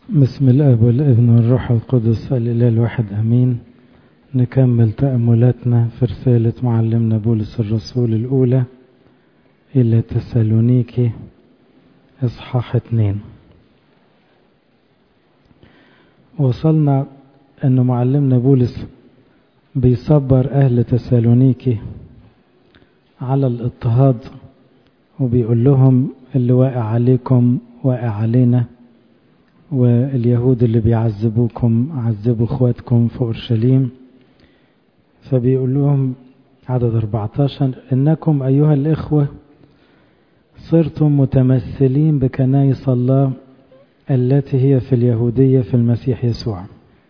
بسم الاب والابن والروح القدس الاله الواحد امين نكمل تاملاتنا في رساله معلمنا بولس الرسول الاولى الى تسالونيكي اصحاح اتنين وصلنا ان معلمنا بولس بيصبر اهل تسالونيكي على الاضطهاد وبيقول لهم اللي واقع عليكم واقع علينا واليهود اللي بيعذبوكم عذبوا اخواتكم في اورشليم فبيقول لهم عدد 14 انكم ايها الاخوه صرتم متمثلين بكنايس الله التي هي في اليهوديه في المسيح يسوع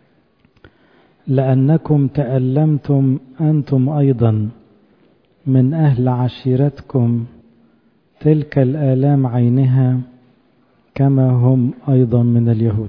لانكم تالمتم انتم ايضا من اهل عشيرتكم تلك الالام عينها كما هم ايضا من اليهود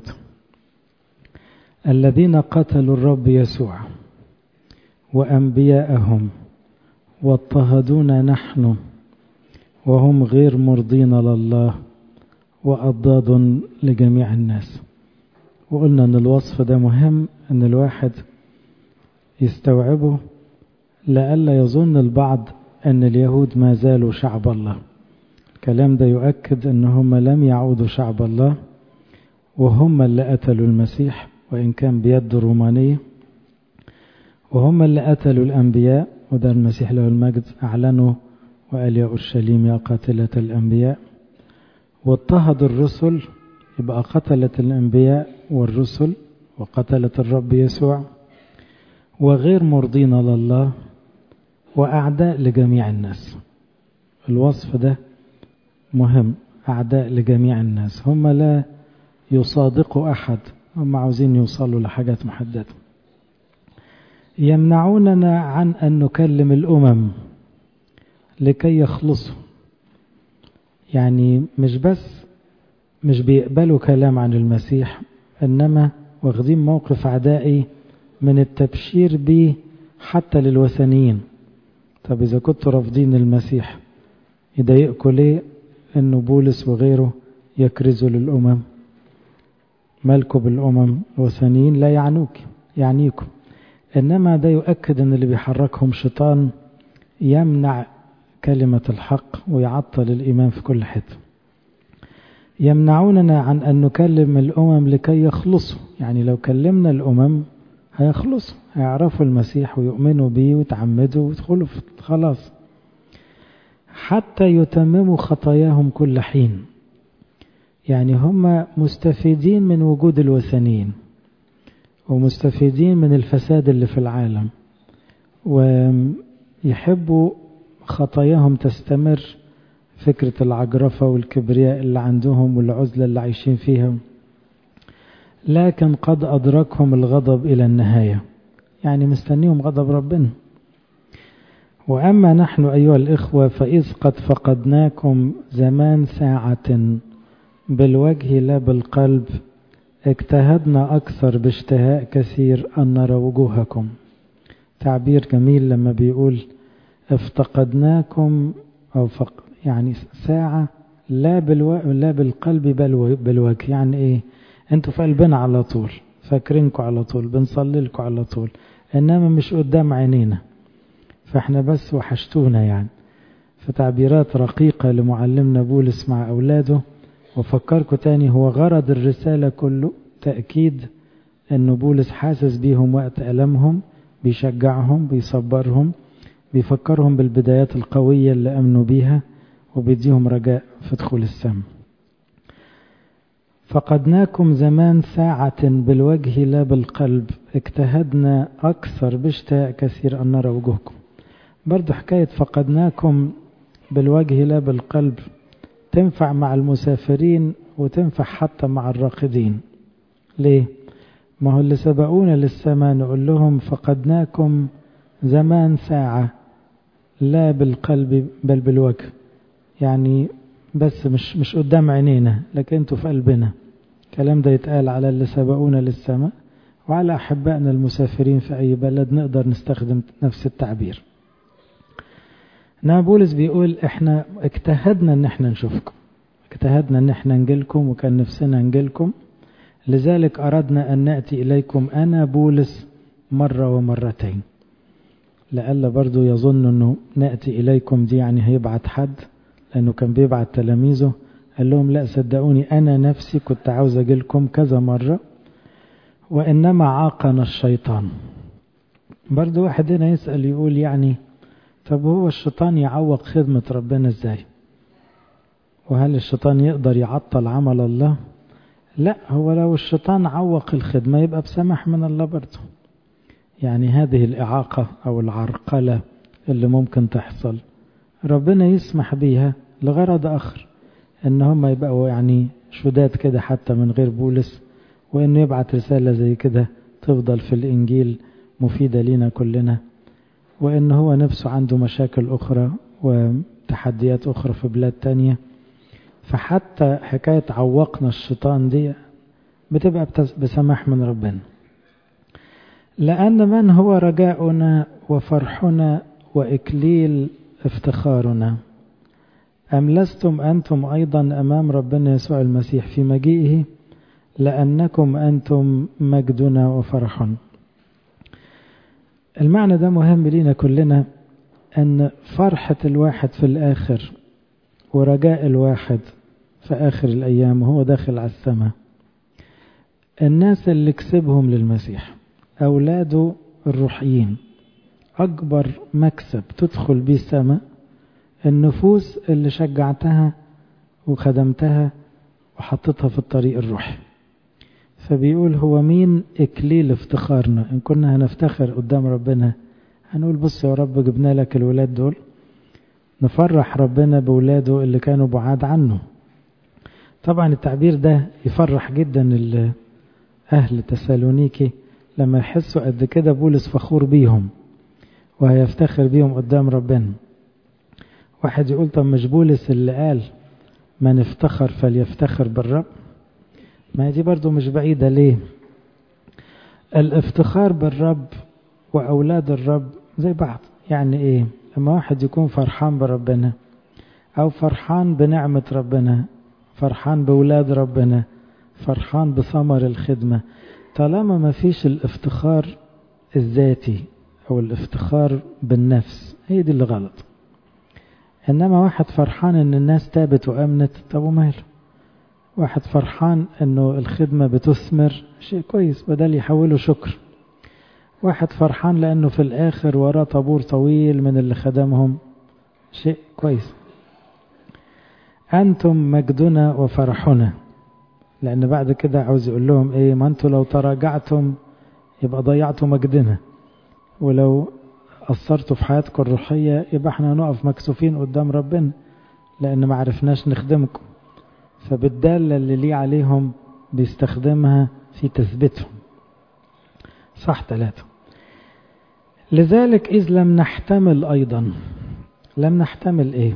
الذين قتلوا الرب يسوع وانبياءهم واضطهدونا نحن وهم غير مرضين لله واضداد لجميع الناس وقلنا ان الوصف ده مهم ان الواحد يستوعبه لئلا يظن البعض ان اليهود ما زالوا شعب الله الكلام ده يؤكد ان هم لم يعودوا شعب الله وهم اللي قتلوا المسيح وان كان بيد رومانيه وهم اللي قتلوا الانبياء وده المسيح له المجد اعلنوا وقال يا اورشليم يا قاتله الانبياء واضطهدوا الرسل يبقى قتلت الانبياء والرسل وقتلت الرب يسوع وغير مرضين لله واعداء لجميع الناس الوصف ده مهم أعداء لجميع الناس هم لا يصادقوا أحد هم عاوزين يوصلوا لحاجات محددة يمنعوننا عن أن نكلم الأمم لكي يخلصوا يعني مش بس مش بيقبلوا كلام عن المسيح إنما واخدين موقف عدائي من التبشير به حتى للوثنيين طب إذا كنتوا رافضين المسيح يضايقكم ليه انه بولس وغيره يكرزوا للامم مالكم بالامم الوثنيين لا يعنوك يعنيكم انما ده يؤكد ان اللي بيحركهم شيطان يمنع كلمة الحق ويعطل الإيمان في كل حتة يمنعوننا عن أن نكلم الأمم لكي يخلصوا يعني لو كلمنا الأمم هيخلصوا هيعرفوا المسيح ويؤمنوا بيه ويتعمدوا ويدخلوا خلاص حتى يتمموا خطاياهم كل حين يعني هم مستفيدين من وجود الوثنيين ومستفيدين من الفساد اللي في العالم ويحبوا خطاياهم تستمر فكرة العجرفة والكبرياء اللي عندهم والعزلة اللي عايشين فيها لكن قد أدركهم الغضب إلى النهاية يعني مستنيهم غضب ربنا وأما نحن أيها الإخوة فإذ قد فقدناكم زمان ساعة بالوجه لا بالقلب اجتهدنا أكثر باشتهاء كثير أن نرى وجوهكم تعبير جميل لما بيقول افتقدناكم أو فق يعني ساعة لا, بالو... لا بالقلب بل بالوجه يعني إيه أنتوا في قلبنا على طول فاكرينكم على طول بنصلي لكم على طول إنما مش قدام عينينا فاحنا بس وحشتونا يعني فتعبيرات رقيقة لمعلمنا بولس مع أولاده وفكركم تاني هو غرض الرسالة كله تأكيد أن بولس حاسس بيهم وقت ألمهم بيشجعهم بيصبرهم بيفكرهم بالبدايات القوية اللي أمنوا بيها وبيديهم رجاء في دخول السم فقدناكم زمان ساعة بالوجه لا بالقلب اجتهدنا أكثر باشتاء كثير أن نرى وجوهكم برضو حكاية فقدناكم بالوجه لا بالقلب تنفع مع المسافرين وتنفع حتى مع الراقدين ليه؟ ما هو اللي سبقونا للسماء نقول لهم فقدناكم زمان ساعة لا بالقلب بل بالوجه يعني بس مش مش قدام عينينا لكن انتوا في قلبنا الكلام ده يتقال على اللي سبقونا للسماء وعلى أحبائنا المسافرين في أي بلد نقدر نستخدم نفس التعبير انما بولس بيقول احنا اجتهدنا ان احنا نشوفكم اجتهدنا ان احنا نجيلكم وكان نفسنا نجيلكم لذلك أردنا أن نأتي إليكم أنا بولس مرة ومرتين لألا برضو يظن أنه نأتي إليكم دي يعني هيبعت حد لأنه كان بيبعت تلاميذه قال لهم لا صدقوني أنا نفسي كنت عاوز أجي لكم كذا مرة وإنما عاقنا الشيطان برضو واحد هنا يسأل يقول يعني طب هو الشيطان يعوق خدمة ربنا ازاي وهل الشيطان يقدر يعطل عمل الله لا هو لو الشيطان عوق الخدمة يبقى بسمح من الله برضه يعني هذه الإعاقة أو العرقلة اللي ممكن تحصل ربنا يسمح بيها لغرض آخر إن هم يبقوا يعني شداد كده حتى من غير بولس وإنه يبعت رسالة زي كده تفضل في الإنجيل مفيدة لنا كلنا وإن هو نفسه عنده مشاكل أخرى وتحديات أخرى في بلاد تانية فحتى حكاية عوقنا الشيطان دي بتبقى بسماح من ربنا لأن من هو رجاؤنا وفرحنا وإكليل افتخارنا أم لستم أنتم أيضا أمام ربنا يسوع المسيح في مجيئه لأنكم أنتم مجدنا وفرحنا المعنى ده مهم لينا كلنا أن فرحة الواحد في الآخر ورجاء الواحد في آخر الأيام وهو داخل على السماء الناس اللي كسبهم للمسيح أولاده الروحيين أكبر مكسب تدخل بيه السماء النفوس اللي شجعتها وخدمتها وحطتها في الطريق الروحي فبيقول هو مين إكليل افتخارنا إن كنا هنفتخر قدام ربنا هنقول بص يا رب جبنا لك الولاد دول نفرح ربنا بولاده اللي كانوا بعاد عنه طبعا التعبير ده يفرح جدا أهل تسالونيكي لما يحسوا قد كده بولس فخور بيهم وهيفتخر بيهم قدام ربنا واحد يقول طب مش بولس اللي قال من افتخر فليفتخر بالرب ما دي برضو مش بعيدة ليه الافتخار بالرب وأولاد الرب زي بعض يعني ايه لما واحد يكون فرحان بربنا أو فرحان بنعمة ربنا فرحان بولاد ربنا فرحان بثمر الخدمة طالما ما فيش الافتخار الذاتي أو الافتخار بالنفس هي دي اللي غلط إنما واحد فرحان إن الناس تابت وأمنت طب وماله واحد فرحان إنه الخدمة بتثمر شيء كويس بدل يحوله شكر واحد فرحان لأنه في الآخر وراه طابور طويل من اللي خدمهم شيء كويس أنتم مجدنا وفرحنا لأن بعد كده عاوز يقول لهم إيه ما أنتوا لو تراجعتم يبقى ضيعتوا مجدنا ولو قصرتوا في حياتكم الروحية يبقى احنا هنقف مكسوفين قدام ربنا لأن ما عرفناش نخدمكم فبالدالة اللي ليه عليهم بيستخدمها في تثبيتهم صح ثلاثة لذلك إذ لم نحتمل أيضا لم نحتمل إيه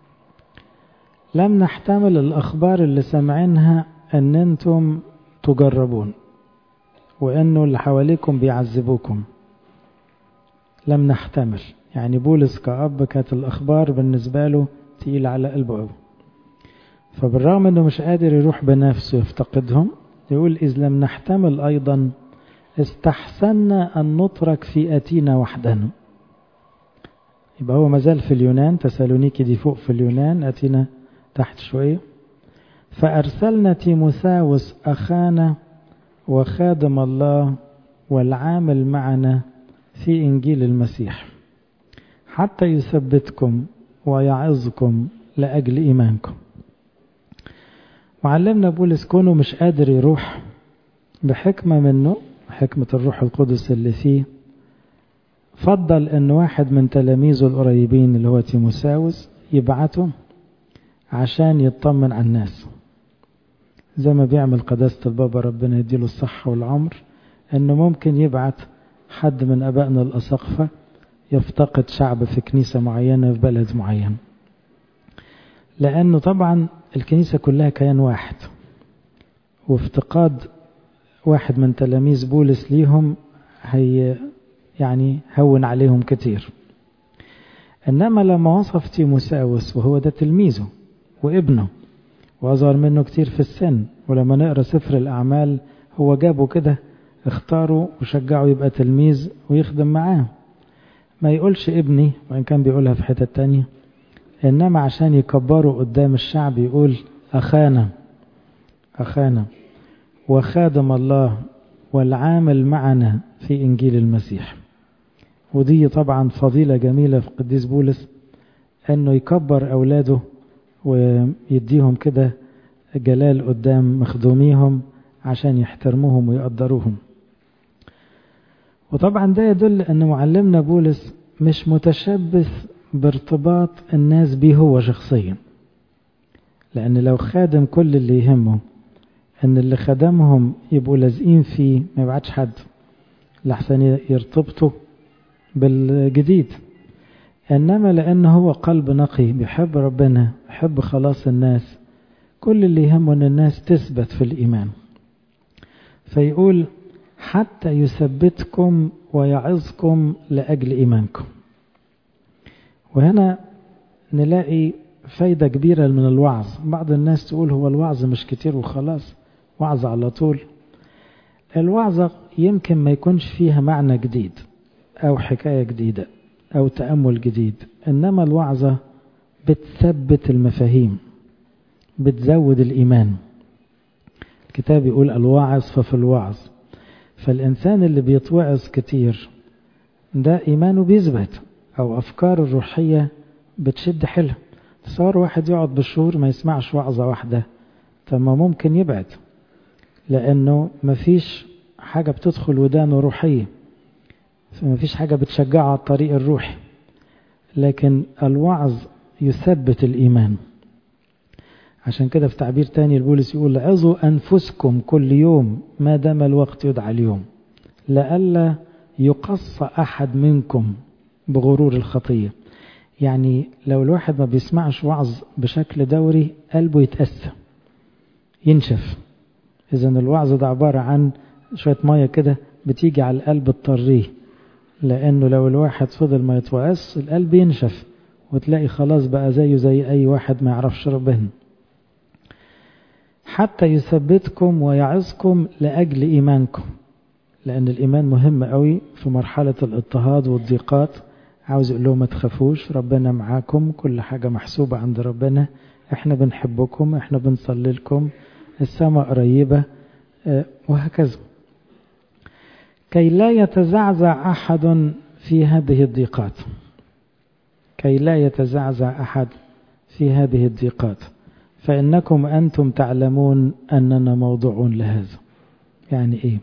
لم نحتمل الأخبار اللي سمعينها أن أنتم تجربون وأنه اللي حواليكم بيعذبوكم لم نحتمل يعني بولس كأب كانت الأخبار بالنسبة له تقيل على قلبه فبالرغم أنه مش قادر يروح بنفسه يفتقدهم يقول إذ لم نحتمل أيضا استحسنا أن نترك في أتينا وحدنا يبقى هو مازال في اليونان تسالونيكي دي فوق في اليونان أتينا تحت شوية فأرسلنا تيموثاوس أخانا وخادم الله والعامل معنا في إنجيل المسيح حتى يثبتكم ويعظكم لأجل إيمانكم وعلمنا بولس كونه مش قادر يروح بحكمة منه حكمة الروح القدس اللي فيه فضل ان واحد من تلاميذه القريبين اللي هو تيموساوس يبعته عشان يطمن على الناس زي ما بيعمل قداسة البابا ربنا يديله الصحة والعمر انه ممكن يبعت حد من ابائنا الاساقفة يفتقد شعب في كنيسة معينة في بلد معين لانه طبعا الكنيسة كلها كيان واحد وافتقاد واحد من تلاميذ بولس ليهم هي يعني هون عليهم كتير إنما لما وصف تيموساوس وهو ده تلميذه وابنه وأصغر منه كتير في السن ولما نقرأ سفر الأعمال هو جابه كده اختاره وشجعه يبقى تلميذ ويخدم معاه ما يقولش ابني وإن كان بيقولها في حتة تانية إنما عشان يكبروا قدام الشعب يقول أخانا أخانا وخادم الله والعامل معنا في إنجيل المسيح ودي طبعا فضيلة جميلة في قديس بولس أنه يكبر أولاده ويديهم كده جلال قدام مخدوميهم عشان يحترموهم ويقدروهم وطبعا ده يدل أن معلمنا بولس مش متشبث بارتباط الناس بيه هو شخصيا لأن لو خادم كل اللي يهمه أن اللي خدمهم يبقوا لازقين فيه ما يبعتش حد لحسن يرتبطوا بالجديد إنما لأنه هو قلب نقي بيحب ربنا بيحب خلاص الناس كل اللي يهمه أن الناس تثبت في الإيمان فيقول حتى يثبتكم ويعظكم لأجل إيمانكم وهنا نلاقي فايدة كبيرة من الوعظ بعض الناس تقول هو الوعظ مش كتير وخلاص وعظ على طول الوعظة يمكن ما يكونش فيها معنى جديد أو حكاية جديدة أو تأمل جديد إنما الوعظة بتثبت المفاهيم بتزود الإيمان الكتاب يقول الواعظ ففي الوعظ فالإنسان اللي بيتوعظ كتير ده إيمانه بيثبت أو أفكار الروحية بتشد حيلها تصور واحد يقعد بالشهور ما يسمعش وعظة واحدة طب ما ممكن يبعد لأنه مفيش حاجة بتدخل ودانه روحية فمفيش حاجة بتشجعه على الطريق الروحي لكن الوعظ يثبت الإيمان عشان كده في تعبير تاني البولس يقول عظوا أنفسكم كل يوم ما دام الوقت يدعى اليوم لئلا يقص أحد منكم بغرور الخطية يعني لو الواحد ما بيسمعش وعظ بشكل دوري قلبه يتأسى ينشف إذا الوعظ ده عبارة عن شوية مية كده بتيجي على القلب تطريه لأنه لو الواحد فضل ما يتوعس القلب ينشف وتلاقي خلاص بقى زيه زي أي واحد ما يعرفش ربنا حتى يثبتكم ويعظكم لأجل إيمانكم لأن الإيمان مهم قوي في مرحلة الاضطهاد والضيقات عاوز يقول لهم ما تخافوش ربنا معاكم كل حاجة محسوبة عند ربنا احنا بنحبكم احنا بنصلي لكم السماء قريبة وهكذا كي لا يتزعزع أحد في هذه الضيقات كي لا يتزعزع أحد في هذه الضيقات فإنكم أنتم تعلمون أننا موضوع لهذا يعني إيه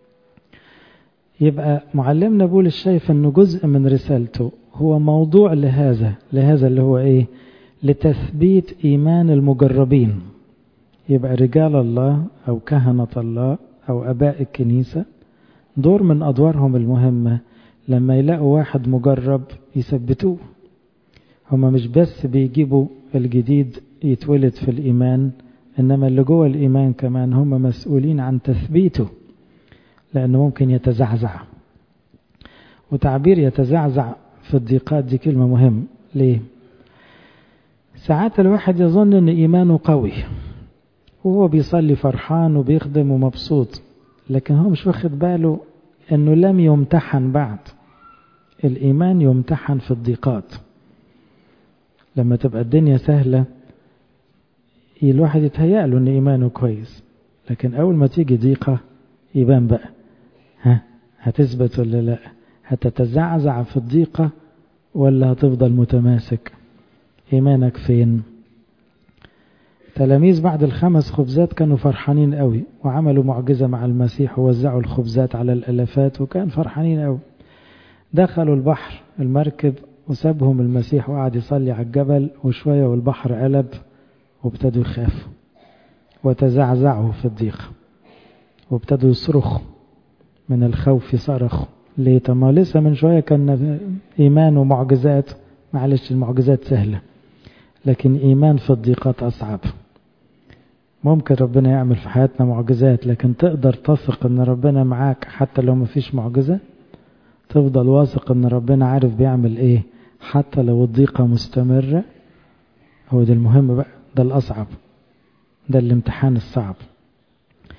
يبقى معلمنا بولس شايف أنه جزء من رسالته هو موضوع لهذا لهذا اللي هو إيه لتثبيت إيمان المجربين يبقى رجال الله أو كهنة الله أو أباء الكنيسة دور من أدوارهم المهمة لما يلاقوا واحد مجرب يثبتوه هما مش بس بيجيبوا الجديد يتولد في الإيمان إنما اللي جوه الإيمان كمان هم مسؤولين عن تثبيته لأنه ممكن يتزعزع وتعبير يتزعزع في الضيقات دي كلمة مهم ليه ساعات الواحد يظن ان ايمانه قوي وهو بيصلي فرحان وبيخدم ومبسوط لكن هو مش واخد باله انه لم يمتحن بعد الايمان يمتحن في الضيقات لما تبقى الدنيا سهلة الواحد يتهيأ له ان ايمانه كويس لكن اول ما تيجي ضيقة يبان بقى ها هتثبت ولا لا هتتزعزع في الضيقة ولا هتفضل متماسك إيمانك فين تلاميذ بعد الخمس خبزات كانوا فرحانين قوي وعملوا معجزة مع المسيح ووزعوا الخبزات على الألفات وكان فرحانين قوي دخلوا البحر المركب وسابهم المسيح وقعد يصلي على الجبل وشوية والبحر قلب وابتدوا يخافوا وتزعزعوا في الضيق وابتدوا يصرخوا من الخوف صرخوا ليه طب ما لسه من شوية كان إيمان ومعجزات معلش المعجزات سهلة لكن إيمان في الضيقات أصعب ممكن ربنا يعمل في حياتنا معجزات لكن تقدر تثق ان ربنا معاك حتى لو مفيش معجزة تفضل واثق ان ربنا عارف بيعمل ايه حتى لو الضيقة مستمرة هو ده المهم بقى ده الأصعب ده الامتحان الصعب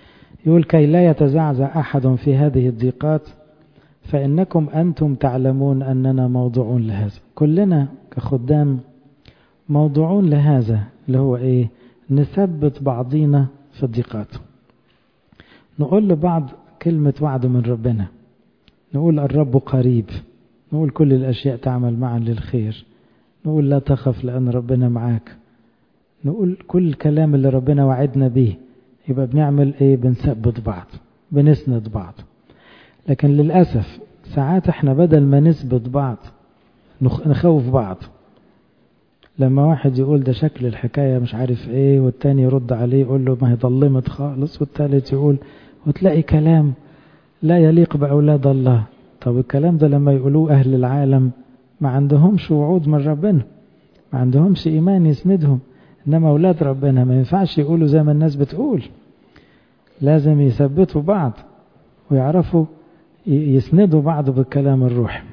يقول كي لا يتزعزع أحد في هذه الضيقات فإنكم أنتم تعلمون أننا موضوعون لهذا كلنا كخدام موضوعون لهذا اللي هو إيه نثبت بعضينا في الضيقات نقول لبعض كلمة وعد من ربنا نقول الرب قريب نقول كل الأشياء تعمل معا للخير نقول لا تخف لأن ربنا معاك نقول كل الكلام اللي ربنا وعدنا به يبقى بنعمل ايه بنثبت بعض بنسند بعض لكن للأسف ساعات احنا بدل ما نثبت بعض نخوف بعض لما واحد يقول ده شكل الحكاية مش عارف ايه والتاني يرد عليه يقول له ما هي ضلمت خالص والتالت يقول وتلاقي كلام لا يليق بأولاد الله طب الكلام ده لما يقولوه أهل العالم ما عندهمش وعود من ربنا ما عندهمش إيمان يسندهم إنما أولاد ربنا ما ينفعش يقولوا زي ما الناس بتقول لازم يثبتوا بعض ويعرفوا يسندوا بعض بالكلام الروحي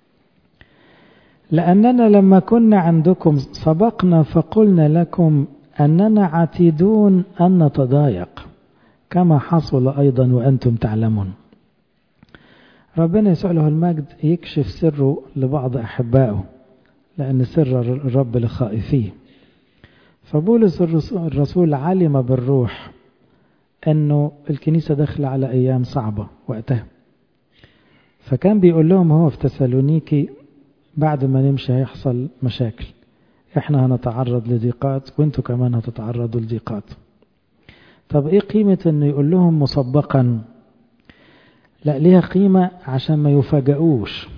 لأننا لما كنا عندكم سبقنا فقلنا لكم أننا عتيدون أن نتضايق كما حصل أيضا وأنتم تعلمون ربنا يسوع له المجد يكشف سره لبعض أحبائه لأن سر الرب لخائفيه فبولس الرسول علم بالروح أنه الكنيسة داخلة على أيام صعبة وقتها فكان بيقول لهم هو في تسالونيكي بعد ما نمشي هيحصل مشاكل احنا هنتعرض لضيقات وانتوا كمان هتتعرضوا لضيقات طب ايه قيمة انه يقول لهم مسبقا لا ليها قيمة عشان ما يفاجئوش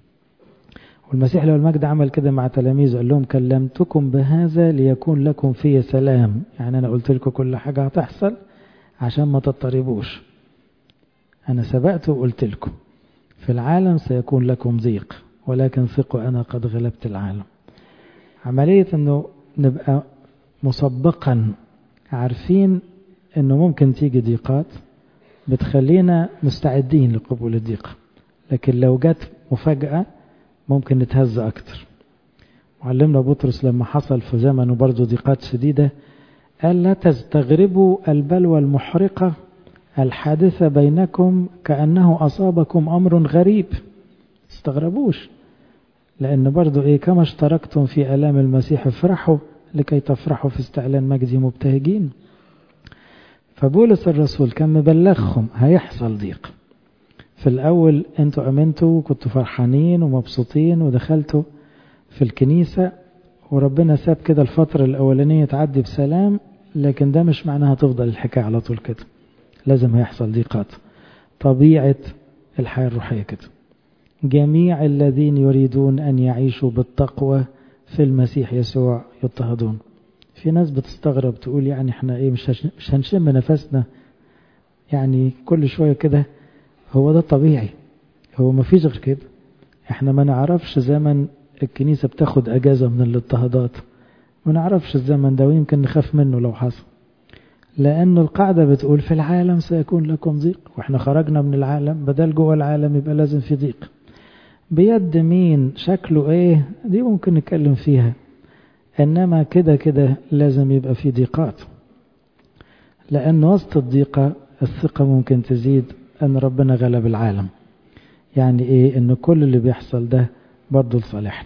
والمسيح لو المجد عمل كده مع تلاميذه قال لهم كلمتكم بهذا ليكون لكم في سلام يعني انا قلت لكم كل حاجة هتحصل عشان ما تضطربوش انا سبقت وقلت لكم في العالم سيكون لكم ضيق ولكن ثقوا أنا قد غلبت العالم عملية أنه نبقى مسبقا عارفين أنه ممكن تيجي ضيقات بتخلينا مستعدين لقبول الضيقة لكن لو جت مفاجأة ممكن نتهز أكتر معلمنا بطرس لما حصل في زمنه برضه ضيقات شديدة قال لا تستغربوا البلوى المحرقة الحادثة بينكم كأنه أصابكم أمر غريب تستغربوش لأن برضو إيه كما اشتركتم في ألام المسيح افرحوا لكي تفرحوا في استعلان مجدي مبتهجين فبولس الرسول كان مبلغهم هيحصل ضيق في الأول أنتوا أمنتوا وكنتوا فرحانين ومبسوطين ودخلتوا في الكنيسة وربنا ساب كده الفترة الأولانية تعدي بسلام لكن ده مش معناها تفضل الحكاية على طول كده لازم هيحصل ضيقات طبيعة الحياة الروحية كده جميع الذين يريدون أن يعيشوا بالتقوى في المسيح يسوع يضطهدون في ناس بتستغرب تقول يعني احنا ايه مش, مش هنشم نفسنا يعني كل شوية كده هو ده طبيعي هو ما فيش غير كده احنا ما نعرفش زمن الكنيسة بتاخد اجازة من الاضطهادات ما نعرفش الزمن ده ويمكن نخاف منه لو حصل لأنه القاعدة بتقول في العالم سيكون لكم ضيق وإحنا خرجنا من العالم بدل جوه العالم يبقى لازم في ضيق بيد مين شكله ايه دي ممكن نتكلم فيها انما كده كده لازم يبقى في ضيقات لان وسط الضيقة الثقة ممكن تزيد ان ربنا غلب العالم يعني ايه ان كل اللي بيحصل ده برضه لصالحنا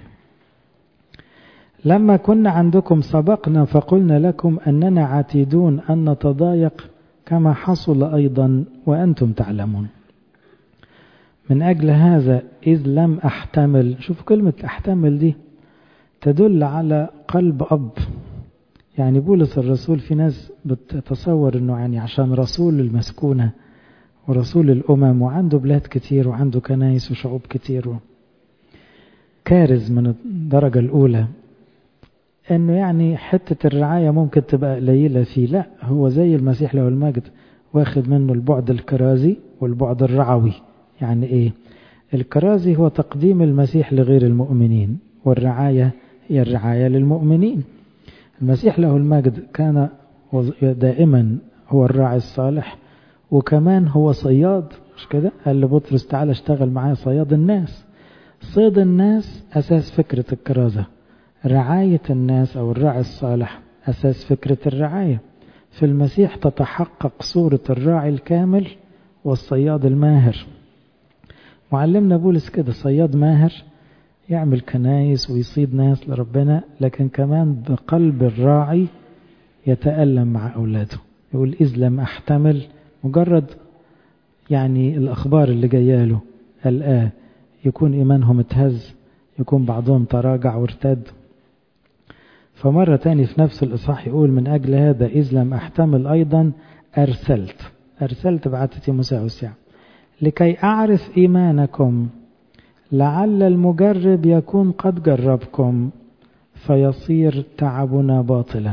لما كنا عندكم سبقنا فقلنا لكم اننا عتيدون ان نتضايق كما حصل ايضا وانتم تعلمون من أجل هذا إذ لم أحتمل شوف كلمة أحتمل دي تدل على قلب أب يعني بولس الرسول في ناس بتتصور أنه يعني عشان رسول المسكونة ورسول الأمم وعنده بلاد كتير وعنده كنايس وشعوب كتير كارز من الدرجة الأولى أنه يعني حتة الرعاية ممكن تبقى قليلة فيه لا هو زي المسيح له المجد واخد منه البعد الكرازي والبعد الرعوي يعني ايه الكرازي هو تقديم المسيح لغير المؤمنين والرعاية هي الرعاية للمؤمنين المسيح له المجد كان دائما هو الراعي الصالح وكمان هو صياد مش كده قال لبطرس تعالى اشتغل معايا صياد الناس صيد الناس أساس فكرة الكرازة رعاية الناس أو الراعي الصالح أساس فكرة الرعاية في المسيح تتحقق صورة الراعي الكامل والصياد الماهر معلمنا بولس كده صياد ماهر يعمل كنايس ويصيد ناس لربنا لكن كمان بقلب الراعي يتألم مع أولاده يقول إذ لم أحتمل مجرد يعني الأخبار اللي جاياله الآن يكون إيمانهم اتهز يكون بعضهم تراجع وارتد فمرة تاني في نفس الإصحاح يقول من أجل هذا إذ لم أحتمل أيضا أرسلت أرسلت بعثتي مساوس يعني لكي أعرف إيمانكم لعل المجرب يكون قد جربكم فيصير تعبنا باطلا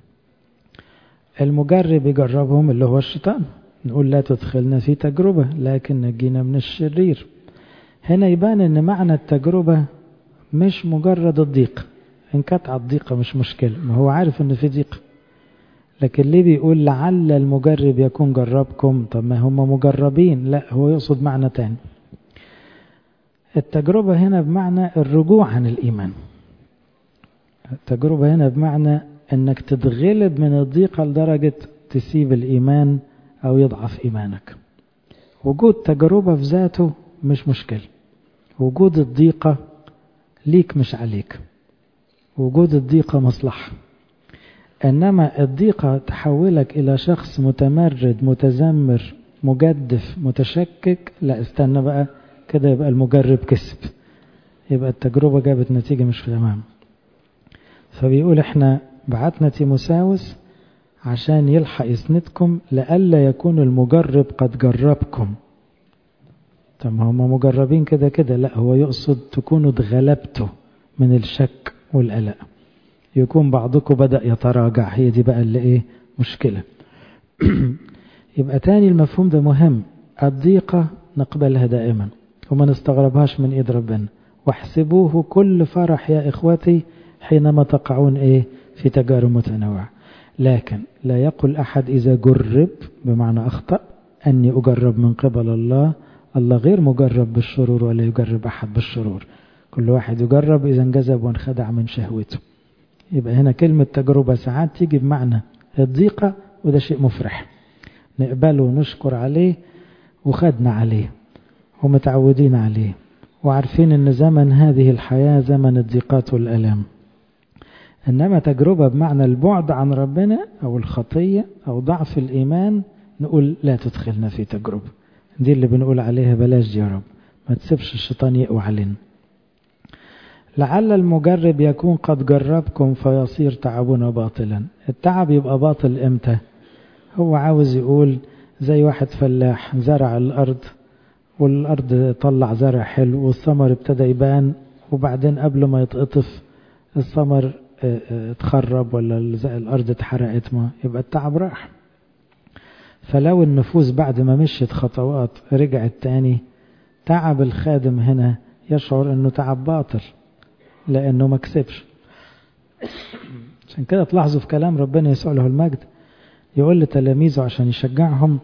المجرب يجربهم اللي هو الشيطان نقول لا تدخلنا في تجربة لكن نجينا من الشرير هنا يبان ان معنى التجربة مش مجرد الضيق ان كانت على الضيقة مش مشكلة ما هو عارف ان في ضيق لكن ليه بيقول لعل المجرب يكون جربكم طب ما هم مجربين لا هو يقصد معنى تاني التجربة هنا بمعنى الرجوع عن الإيمان التجربة هنا بمعنى أنك تتغلب من الضيقة لدرجة تسيب الإيمان أو يضعف إيمانك وجود تجربة في ذاته مش مشكلة وجود الضيقة ليك مش عليك وجود الضيقة مصلحة إنما الضيقة تحولك إلى شخص متمرد متذمر مجدف متشكك لا استنى بقى كده يبقى المجرب كسب يبقى التجربة جابت نتيجة مش تمام فبيقول احنا بعتنا تيموساوس عشان يلحق يسندكم لئلا يكون المجرب قد جربكم طب هم مجربين كده كده لا هو يقصد تكونوا اتغلبتوا من الشك والقلق يكون بعضكم بدأ يتراجع هي دي بقى اللي ايه مشكلة يبقى تاني المفهوم ده مهم الضيقة نقبلها دائما وما نستغربهاش من ايد ربنا واحسبوه كل فرح يا اخوتي حينما تقعون ايه في تجارب متنوعة لكن لا يقل احد اذا جرب بمعنى اخطأ اني اجرب من قبل الله الله غير مجرب بالشرور ولا يجرب احد بالشرور كل واحد يجرب اذا انجذب وانخدع من شهوته يبقى هنا كلمة تجربة ساعات تيجي بمعنى الضيقة وده شيء مفرح نقبله ونشكر عليه وخدنا عليه ومتعودين عليه وعارفين ان زمن هذه الحياة زمن الضيقات والألام إنما تجربة بمعنى البعد عن ربنا أو الخطية أو ضعف الإيمان نقول لا تدخلنا في تجربة دي اللي بنقول عليها بلاش يا رب ما تسيبش الشيطان يقوى علينا لعل المجرب يكون قد جربكم فيصير تعبنا باطلا التعب يبقى باطل امتى هو عاوز يقول زي واحد فلاح زرع الأرض والأرض طلع زرع حلو والثمر ابتدى يبان وبعدين قبل ما يتقطف الثمر اتخرب ولا الأرض اتحرقت ما يبقى التعب راح فلو النفوس بعد ما مشيت خطوات رجعت تاني تعب الخادم هنا يشعر انه تعب باطل لانه ما كسبش عشان كده تلاحظوا في كلام ربنا يسوع له المجد يقول لتلاميذه عشان يشجعهم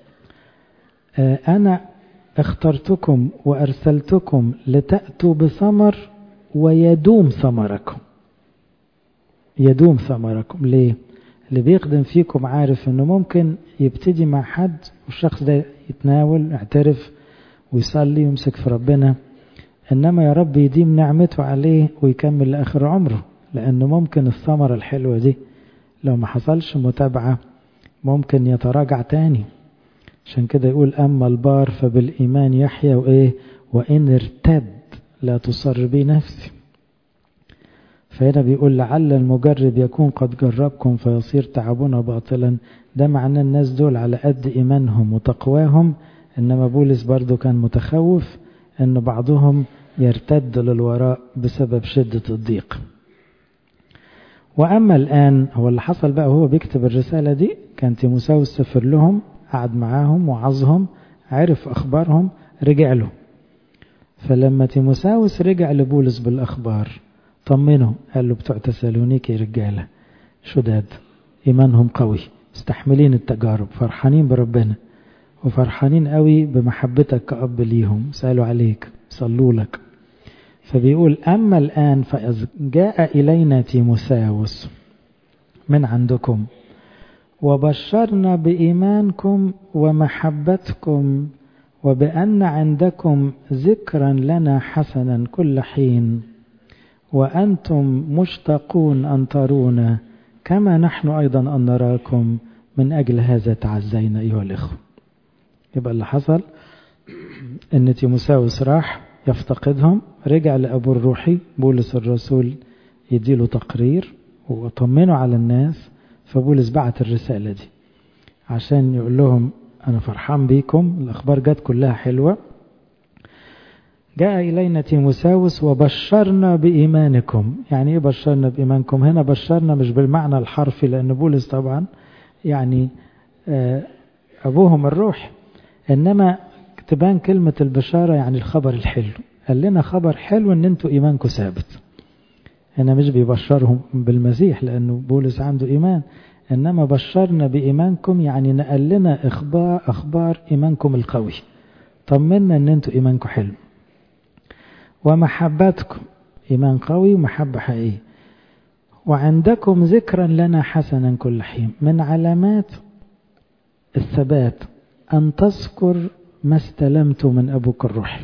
انا اخترتكم وارسلتكم لتاتوا بثمر ويدوم ثمركم يدوم ثمركم ليه اللي بيخدم فيكم عارف انه ممكن يبتدي مع حد والشخص ده يتناول يعترف ويصلي ويمسك في ربنا انما يا رب يديم نعمته عليه ويكمل لاخر عمره لانه ممكن الثمرة الحلوة دي لو ما حصلش متابعة ممكن يتراجع تاني عشان كده يقول اما البار فبالايمان يحيى وايه وان ارتد لا تصر بي نفسي فهنا بيقول لعل المجرب يكون قد جربكم فيصير تعبنا باطلا ده معناه الناس دول على قد إيمانهم وتقواهم إنما بولس برضو كان متخوف أن بعضهم يرتد للوراء بسبب شدة الضيق وأما الآن هو اللي حصل بقى وهو بيكتب الرسالة دي كان تيموساوس سافر لهم قعد معاهم وعظهم عرف أخبارهم رجع له فلما تيموساوس رجع لبولس بالأخبار طمنه قال له بتوع تسالونيكي رجالة شداد إيمانهم قوي مستحملين التجارب فرحانين بربنا وفرحانين قوي بمحبتك كأب ليهم سألوا عليك صلوا لك فبيقول أما الآن فإذ جاء إلينا تيموساوس من عندكم وبشرنا بإيمانكم ومحبتكم وبأن عندكم ذكرا لنا حسنا كل حين وأنتم مشتاقون أن ترونا كما نحن أيضا أن نراكم من أجل هذا تعزينا أيها الإخوة يبقى اللي حصل أن تيموساوس راح يفتقدهم رجع لأبو الروحي بولس الرسول يديله تقرير وطمنه على الناس فبولس بعت الرسالة دي عشان يقول لهم أنا فرحان بيكم الأخبار جت كلها حلوة جاء إلينا تيموساوس وبشرنا بإيمانكم يعني إيه بشرنا بإيمانكم هنا بشرنا مش بالمعنى الحرفي لأن بولس طبعا يعني أبوهم الروح إنما تبان كلمة البشارة يعني الخبر الحلو قال لنا خبر حلو إن أنتوا إيمانكم ثابت هنا مش بيبشرهم بالمسيح لأنه بولس عنده إيمان إنما بشرنا بإيمانكم يعني نقل لنا إخبار, أخبار إيمانكم القوي طمنا إن أنتوا إيمانكم حلو ومحبتكم إيمان قوي ومحبة حقيقية وعندكم ذكرا لنا حسنا كل حين من علامات الثبات أن تذكر ما استلمت من أبوك الروحي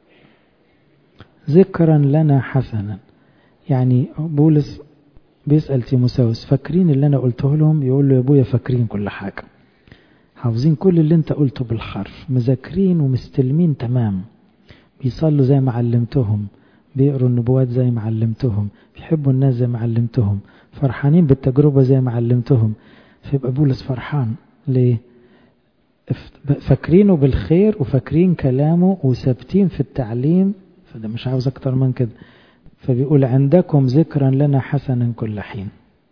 ذكرا لنا حسنا يعني بولس بيسأل تيموساوس فاكرين اللي أنا قلته لهم يقول له يا أبويا فاكرين كل حاجة حافظين كل اللي أنت قلته بالحرف مذاكرين ومستلمين تمام بيصلوا زي ما علمتهم بيقروا النبوات زي ما علمتهم بيحبوا الناس زي ما علمتهم فرحانين بالتجربة زي ما علمتهم فيبقى بولس فرحان ليه فاكرينه بالخير وفاكرين كلامه وثابتين في التعليم فده مش عاوز اكتر من كده فبيقول عندكم ذكرا لنا حسنا كل حين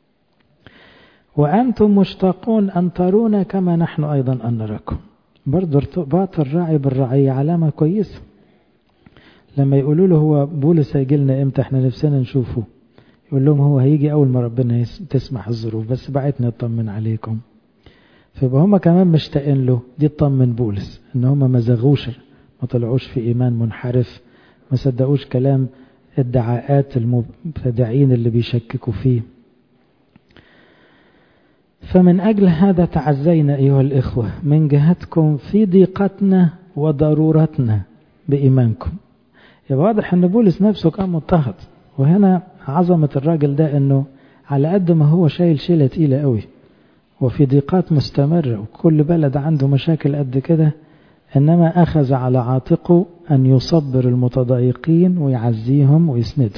وأنتم مشتاقون أن ترونا كما نحن أيضا أن نراكم برضو ارتباط الراعي بالرعية علامة كويسة لما يقولوا له هو بولس هيجي لنا امتى احنا نفسنا نشوفه يقول لهم هو هيجي اول ما ربنا تسمح الظروف بس بعتنا نطمن عليكم فيبقى هم كمان مشتاقين له دي تطمن بولس ان هم ما زغوش ما طلعوش في ايمان منحرف ما صدقوش كلام ادعاءات المبتدعين اللي بيشككوا فيه فمن أجل هذا تعزينا أيها الإخوة من جهتكم في ضيقتنا وضرورتنا بإيمانكم يبقى واضح أن بولس نفسه كان مضطهد وهنا عظمة الراجل ده أنه على قد ما هو شايل شيلة تقيلة قوي وفي ضيقات مستمرة وكل بلد عنده مشاكل قد كده إنما أخذ على عاتقه أن يصبر المتضايقين ويعزيهم ويسندهم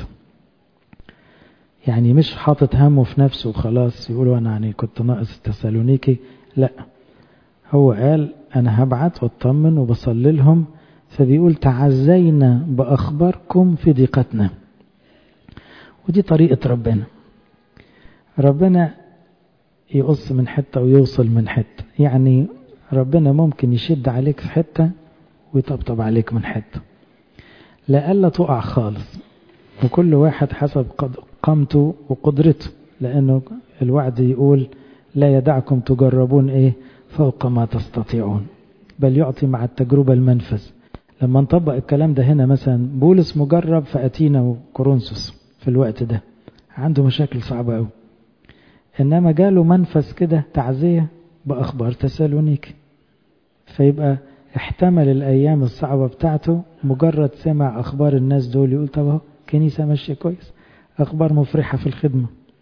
يعني مش حاطط همه في نفسه وخلاص يقولوا أنا يعني كنت ناقص التسالونيكي لا هو قال أنا هبعت واطمن وبصلي لهم فبيقول تعزينا بأخباركم في ضيقتنا ودي طريقة ربنا ربنا يقص من حتة ويوصل من حتة يعني ربنا ممكن يشد عليك في حتة ويطبطب عليك من حتة لألا تقع خالص وكل واحد حسب قامته وقدرته لأنه الوعد يقول لا يدعكم تجربون إيه فوق ما تستطيعون بل يعطي مع التجربة المنفذ لما نطبق الكلام ده هنا مثلا بولس مجرب في أتينا وكورنثوس في الوقت ده عنده مشاكل صعبة قوي إنما جاله منفذ كده تعزية بأخبار تسالونيك فيبقى احتمل الأيام الصعبة بتاعته مجرد سمع أخبار الناس دول يقول طب اهو كنيسة ماشية كويس أخبار مفرحة في الخدمة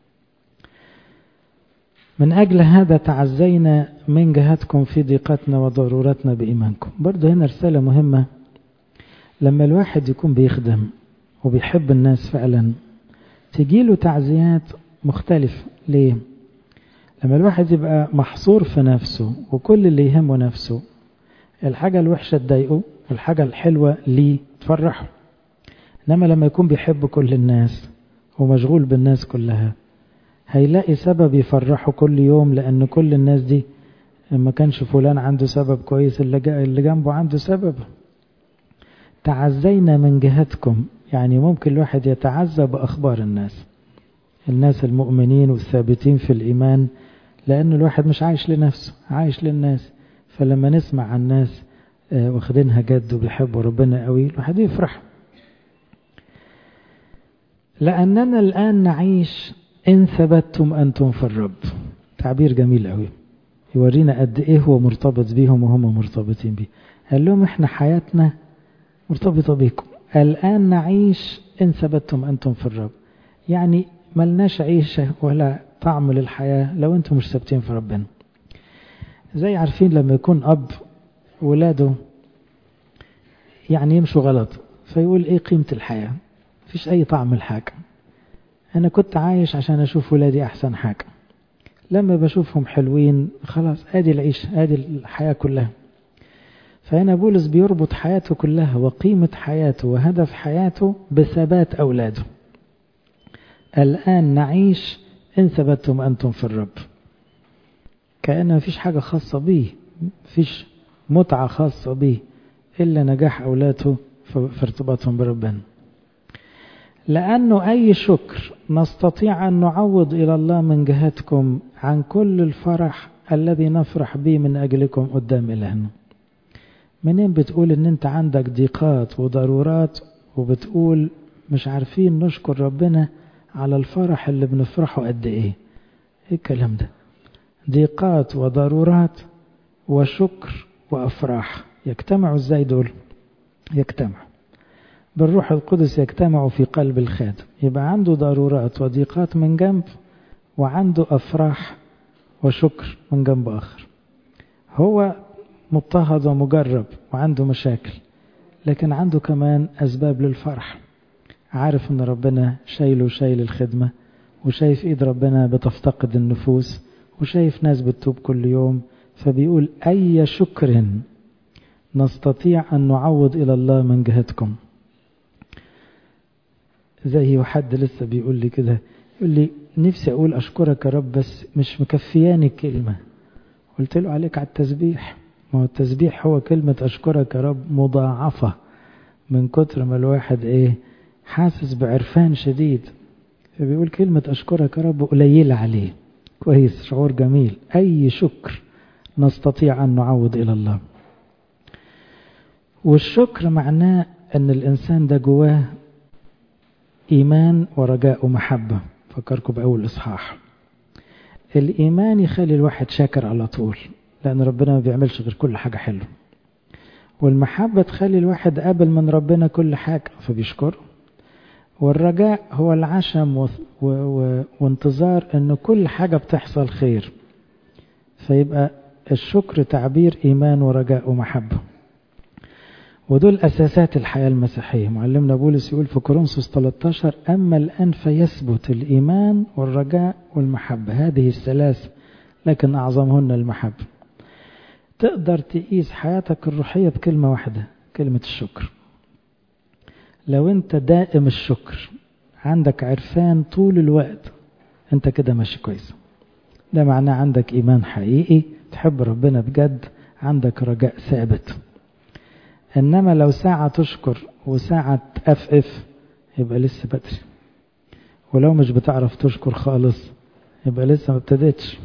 من أجل هذا تعزينا من جهتكم في ضيقتنا وضرورتنا بإيمانكم برضه هنا رسالة مهمة لما الواحد يكون بيخدم وبيحب الناس فعلا تجيله تعزيات مختلفة ليه؟ لما الواحد يبقى محصور في نفسه وكل اللي يهمه نفسه الحاجة الوحشة تضايقه والحاجة الحلوة ليه تفرحه إنما لما يكون بيحب كل الناس ومشغول بالناس كلها هيلاقي سبب يفرحه كل يوم لأن كل الناس دي ما كانش فلان عنده سبب كويس اللي, اللي جنبه عنده سبب تعزينا من جهتكم يعني ممكن الواحد يتعزى بأخبار الناس الناس المؤمنين والثابتين في الإيمان لأن الواحد مش عايش لنفسه عايش للناس فلما نسمع عن ناس واخدينها جد وبيحبوا ربنا قوي الواحد يفرح لأننا الآن نعيش إن ثبتتم أنتم في الرب تعبير جميل قوي يورينا قد ايه هو مرتبط بيهم وهم مرتبطين بيه قال لهم احنا حياتنا مرتبطة بيكم الآن نعيش إن ثبتتم أنتم في الرب يعني ملناش عيشة ولا طعم للحياة لو أنتم مش ثابتين في ربنا زي عارفين لما يكون أب ولاده يعني يمشوا غلط فيقول إيه قيمة الحياة مفيش أي طعم الحاجة أنا كنت عايش عشان أشوف ولادي أحسن حاجة لما بشوفهم حلوين خلاص ادي العيش ادي الحياة كلها فهنا بولس بيربط حياته كلها وقيمة حياته وهدف حياته بثبات أولاده الآن نعيش إن ثبتتم أنتم في الرب كأن مفيش حاجة خاصة بيه مفيش متعة خاصة بيه إلا نجاح أولاده في ارتباطهم بربنا لأنه أي شكر نستطيع أن نعوض إلى الله من جهتكم عن كل الفرح الذي نفرح به من أجلكم قدام إلهنا منين بتقول ان انت عندك ضيقات وضرورات وبتقول مش عارفين نشكر ربنا على الفرح اللي بنفرحه قد ايه ايه الكلام ده ضيقات وضرورات وشكر وافراح يجتمعوا ازاي دول يجتمعوا بالروح القدس يجتمعوا في قلب الخادم يبقى عنده ضرورات وضيقات من جنب وعنده افراح وشكر من جنب اخر هو مضطهد ومجرب وعنده مشاكل لكن عنده كمان أسباب للفرح عارف أن ربنا شايله شايل الخدمة وشايف إيد ربنا بتفتقد النفوس وشايف ناس بتتوب كل يوم فبيقول أي شكر نستطيع أن نعوض إلى الله من جهتكم زي حد لسه بيقول لي كده يقول لي نفسي أقول أشكرك يا رب بس مش مكفياني الكلمة قلت له عليك على التسبيح ما هو التسبيح هو كلمة أشكرك يا رب مضاعفة من كتر ما الواحد إيه حاسس بعرفان شديد فبيقول كلمة أشكرك يا رب قليلة عليه كويس شعور جميل أي شكر نستطيع أن نعوض إلى الله والشكر معناه أن الإنسان ده جواه إيمان ورجاء ومحبة فكركم بأول إصحاح الإيمان يخلي الواحد شاكر على طول لأن ربنا ما بيعملش غير كل حاجة حلوة والمحبة تخلي الواحد قابل من ربنا كل حاجة فبيشكره والرجاء هو العشم و... و... و... وانتظار أن كل حاجة بتحصل خير فيبقى الشكر تعبير إيمان ورجاء ومحبة ودول أساسات الحياة المسيحية معلمنا بولس يقول في كورنثوس 13 أما الآن فيثبت الإيمان والرجاء والمحبة هذه الثلاث لكن أعظمهن المحبة تقدر تقيس حياتك الروحية بكلمة واحدة كلمة الشكر لو انت دائم الشكر عندك عرفان طول الوقت انت كده ماشي كويس ده معناه عندك ايمان حقيقي تحب ربنا بجد عندك رجاء ثابت انما لو ساعة تشكر وساعة تقفقف يبقى لسه بدري ولو مش بتعرف تشكر خالص يبقى لسه ما ابتديتش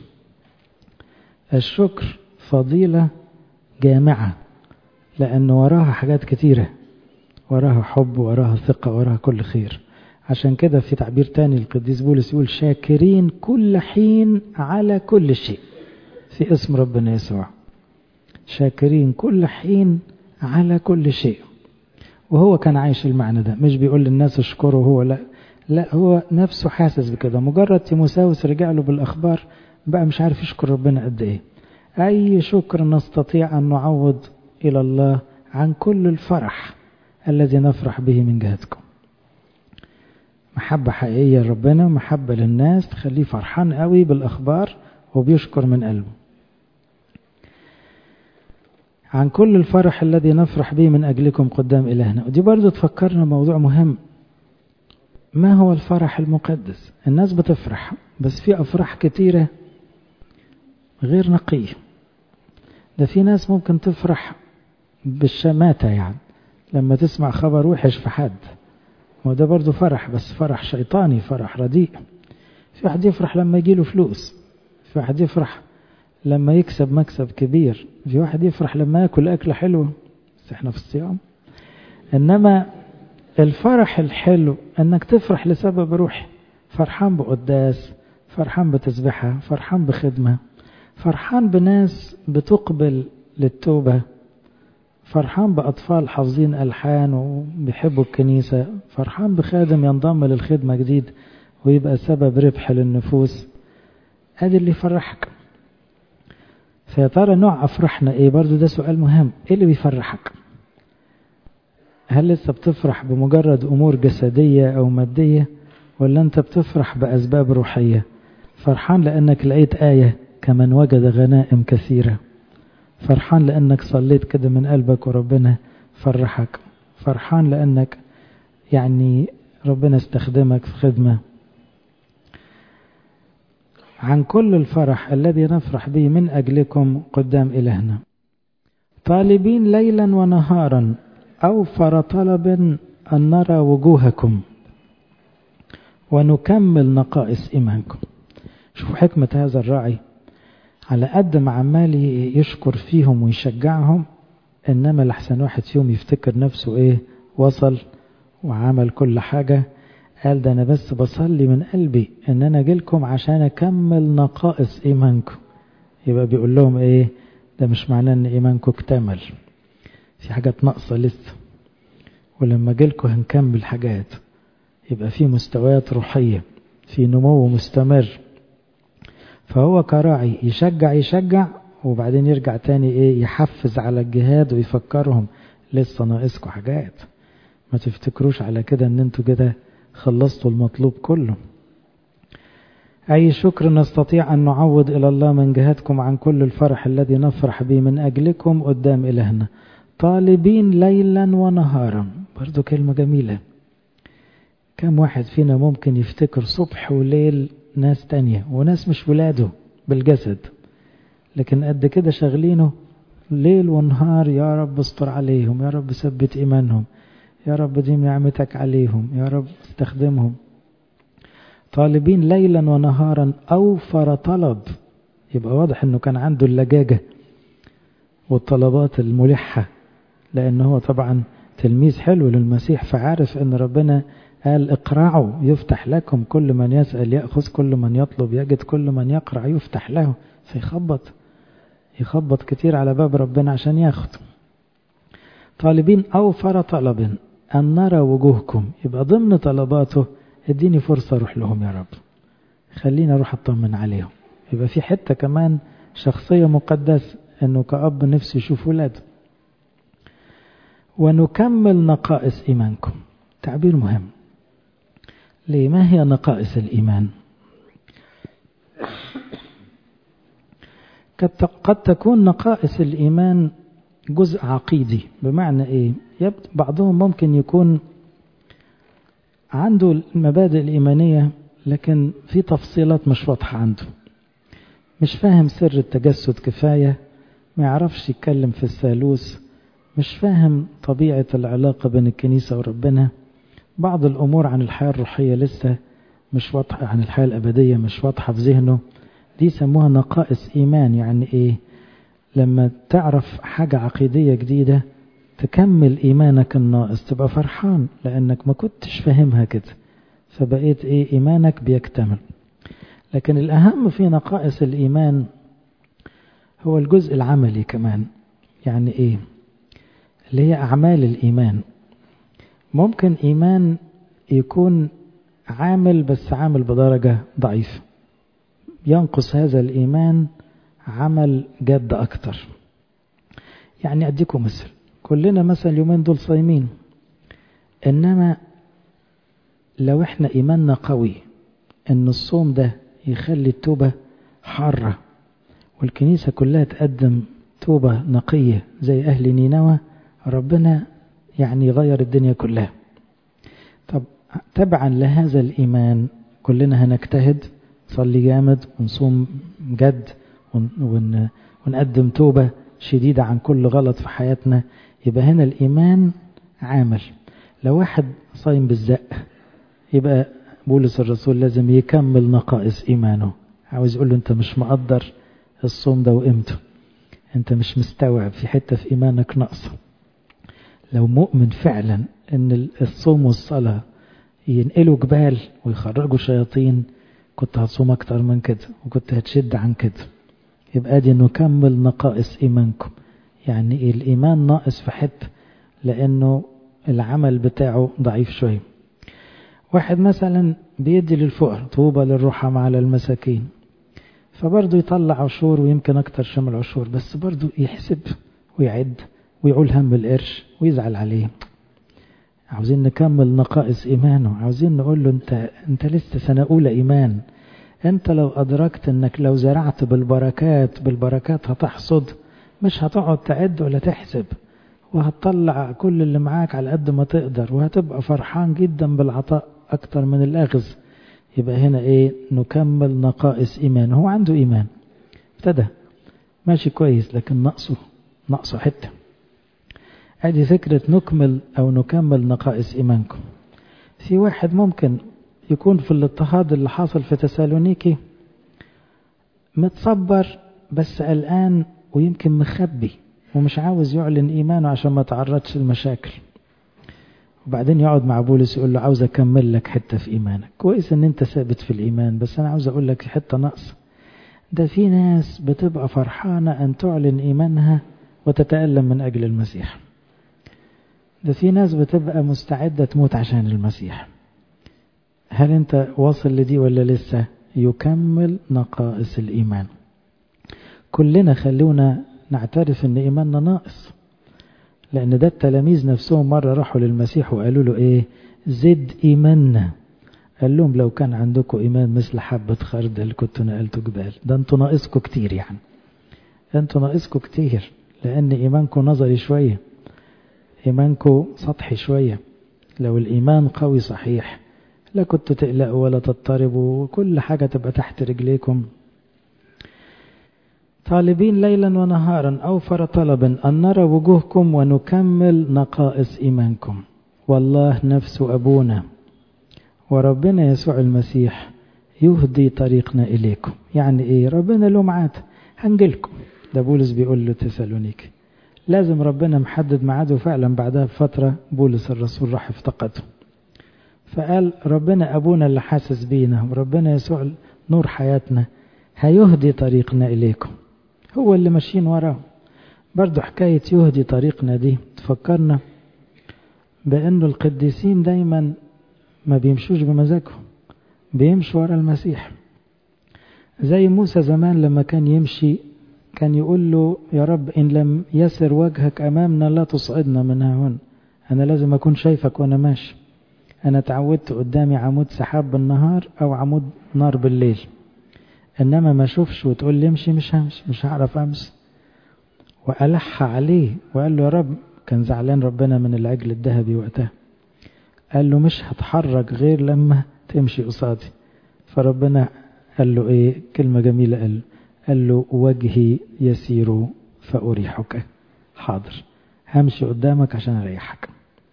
الشكر فضيلة جامعة لأن وراها حاجات كتيرة وراها حب وراها ثقة وراها كل خير عشان كده في تعبير تاني القديس بولس يقول شاكرين كل حين على كل شيء في اسم ربنا يسوع شاكرين كل حين على كل شيء وهو كان عايش المعنى ده مش بيقول للناس اشكروا هو لا لا هو نفسه حاسس بكده مجرد تيموساوس رجع له بالأخبار بقى مش عارف يشكر ربنا قد ايه أي شكر نستطيع أن نعوض إلى الله عن كل الفرح الذي نفرح به من جهتكم محبة حقيقية لربنا محبة للناس تخليه فرحان قوي بالأخبار وبيشكر من قلبه عن كل الفرح الذي نفرح به من أجلكم قدام إلهنا ودي برضو تفكرنا موضوع مهم ما هو الفرح المقدس الناس بتفرح بس في أفراح كتيرة غير نقية ده في ناس ممكن تفرح بالشماتة يعني لما تسمع خبر وحش في حد وده برضو فرح بس فرح شيطاني فرح رديء في واحد يفرح لما يجيله فلوس في واحد يفرح لما يكسب مكسب كبير في واحد يفرح لما ياكل أكلة حلوة بس احنا في الصيام إنما الفرح الحلو انك تفرح لسبب روحي فرحان بقداس فرحان بتسبحة فرحان بخدمة فرحان بناس بتقبل للتوبة فرحان بأطفال حافظين ألحان وبيحبوا الكنيسة فرحان بخادم ينضم للخدمة جديد ويبقى سبب ربح للنفوس ادي اللي يفرحك فيا ترى نوع افراحنا ايه برضو ده سؤال مهم ايه اللي بيفرحك هل لسه بتفرح بمجرد امور جسدية او مادية ولا انت بتفرح باسباب روحية فرحان لانك لقيت آية كمن وجد غنائم كثيرة فرحان لانك صليت كده من قلبك وربنا فرحك فرحان لانك يعني ربنا استخدمك في خدمه عن كل الفرح الذي نفرح به من أجلكم قدام إلهنا طالبين ليلا ونهارا أوفر طلب أن نرى وجوهكم ونكمل نقائص إيمانكم شوفوا حكمة هذا الراعي على قد ما عمال يشكر فيهم ويشجعهم إنما لحسن واحد فيهم يفتكر نفسه إيه وصل وعمل كل حاجة قال ده أنا بس بصلي من قلبي إن أنا أجيلكم عشان أكمل نقائص إيمانكم يبقى بيقول لهم إيه ده مش معناه إن إيمانكم اكتمل في حاجات ناقصة لسه ولما أجيلكم هنكمل حاجات يبقى في مستويات روحية في نمو مستمر فهو كراعي يشجع يشجع وبعدين يرجع تاني ايه يحفز على الجهاد ويفكرهم لسه ناقصكم حاجات ما تفتكروش على كده ان انتوا كده خلصتوا المطلوب كله أي شكر نستطيع أن نعوض إلى الله من جهتكم عن كل الفرح الذي نفرح به من أجلكم قدام إلهنا طالبين ليلا ونهارا برضو كلمة جميلة كم واحد فينا ممكن يفتكر صبح وليل ناس تانية وناس مش ولاده بالجسد لكن قد كده شغلينه ليل ونهار يا رب استر عليهم يا رب ثبت إيمانهم يا رب ديم نعمتك عليهم يا رب استخدمهم طالبين ليلا ونهارا أوفر طلب يبقى واضح أنه كان عنده اللجاجة والطلبات الملحة لأنه هو طبعا تلميذ حلو للمسيح فعارف أن ربنا قال اقرعوا يفتح لكم كل من يسأل يأخذ كل من يطلب يجد كل من يقرع يفتح له فيخبط يخبط كتير على باب ربنا عشان ياخد طالبين أوفر طلب أن نرى وجوهكم يبقى ضمن طلباته اديني فرصة أروح لهم يا رب خليني أروح أطمن عليهم يبقى في حتة كمان شخصية مقدسة أنه كأب نفسه يشوف ولاده ونكمل نقائص إيمانكم تعبير مهم ليه ما هي نقائص الإيمان قد تكون نقائص الإيمان جزء عقيدي بمعنى إيه بعضهم ممكن يكون عنده المبادئ الإيمانية لكن في تفصيلات مش واضحة عنده مش فاهم سر التجسد كفاية ما يعرفش يتكلم في الثالوث مش فاهم طبيعة العلاقة بين الكنيسة وربنا بعض الأمور عن الحياة الروحية لسه مش واضحة عن الحياة الأبدية مش واضحة في ذهنه دي يسموها نقائص إيمان يعني إيه لما تعرف حاجة عقيدية جديدة تكمل إيمانك الناقص تبقى فرحان لأنك ما كنتش فاهمها كده فبقيت إيه إيمانك بيكتمل لكن الأهم في نقائص الإيمان هو الجزء العملي كمان يعني إيه اللي هي أعمال الإيمان ممكن إيمان يكون عامل بس عامل بدرجة ضعيفة ينقص هذا الإيمان عمل جد أكتر يعني أديكم مثل كلنا مثلا اليومين دول صايمين إنما لو إحنا إيماننا قوي إن الصوم ده يخلي التوبة حارة والكنيسة كلها تقدم توبة نقية زي أهل نينوى ربنا يعني يغير الدنيا كلها طب تبعا لهذا الإيمان كلنا هنجتهد نصلي جامد ونصوم جد ون ونقدم توبة شديدة عن كل غلط في حياتنا يبقى هنا الإيمان عامل لو واحد صايم بالزق يبقى بولس الرسول لازم يكمل نقائص إيمانه عاوز يقول له أنت مش مقدر الصوم ده وقيمته أنت مش مستوعب في حتة في إيمانك ناقصة لو مؤمن فعلا أن الصوم والصلاة ينقلوا جبال ويخرجوا شياطين كنت هتصوم أكتر من كده وكنت هتشد عن كده يبقى دي نكمل نقائص إيمانكم يعني إيه الإيمان ناقص في حتة لأنه العمل بتاعه ضعيف شوية واحد مثلا بيدي للفقر طوبى للرحم على المساكين فبرضه يطلع عشور ويمكن أكتر شمل عشور بس برضه يحسب ويعد ويعول هم القرش ويزعل عليه عاوزين نكمل نقائص إيمانه عاوزين نقول له أنت, أنت لسه سنة أولى إيمان أنت لو أدركت أنك لو زرعت بالبركات بالبركات هتحصد مش هتقعد تعد ولا تحسب وهتطلع كل اللي معاك على قد ما تقدر وهتبقى فرحان جدا بالعطاء أكتر من الأخذ يبقى هنا إيه نكمل نقائص إيمان هو عنده إيمان ابتدى ماشي كويس لكن نقصه نقصه حتة ادي فكرة نكمل أو نكمل نقائص إيمانكم في واحد ممكن يكون في الاضطهاد اللي حاصل في تسالونيكي متصبر بس قلقان ويمكن مخبي ومش عاوز يعلن إيمانه عشان ما تعرضش المشاكل وبعدين يقعد مع بولس يقول له عاوز أكمل لك حتة في إيمانك كويس إن أنت ثابت في الإيمان بس أنا عاوز أقول لك حتة نقص ده في ناس بتبقى فرحانة أن تعلن إيمانها وتتألم من أجل المسيح ده في ناس بتبقى مستعدة تموت عشان المسيح هل أنت واصل لدي ولا لسه يكمل نقائص الإيمان كلنا خلونا نعترف ان ايماننا ناقص لان ده التلاميذ نفسهم مرة راحوا للمسيح وقالوا له ايه زد ايماننا قال لهم لو كان عندكم ايمان مثل حبة خردل كنتوا نقلتوا جبال ده انتوا ناقصكم كتير يعني انتوا ناقصكم كتير لان ايمانكم نظري شوية ايمانكم سطحي شوية لو الايمان قوي صحيح لا كنتوا تقلقوا ولا تضطربوا وكل حاجة تبقى تحت رجليكم طالبين ليلا ونهارا أوفر طلبا أن نرى وجوهكم ونكمل نقائص إيمانكم والله نفس أبونا وربنا يسوع المسيح يهدي طريقنا إليكم يعني إيه ربنا له ميعاد هنجيلكم ده بولس بيقول له تسالونيك لازم ربنا محدد ميعاده فعلا بعدها بفترة بولس الرسول راح افتقده فقال ربنا أبونا اللي حاسس بينا وربنا يسوع نور حياتنا هيهدي طريقنا إليكم هو اللي ماشيين وراه برضو حكاية يهدي طريقنا دي تفكرنا بأنه القديسين دايما ما بيمشوش بمزاجهم بيمشوا ورا المسيح زي موسى زمان لما كان يمشي كان يقول له يا رب إن لم يسر وجهك أمامنا لا تصعدنا من هنا أنا لازم أكون شايفك وأنا ماشي أنا تعودت قدامي عمود سحاب بالنهار أو عمود نار بالليل انما ما اشوفش وتقول لي امشي مش همشي مش هعرف امشي والح عليه وقال له يا رب كان زعلان ربنا من العجل الذهبي وقتها قال له مش هتحرك غير لما تمشي قصادي فربنا قال له ايه كلمة جميلة قال له قال له وجهي يسير فأريحك حاضر همشي قدامك عشان أريحك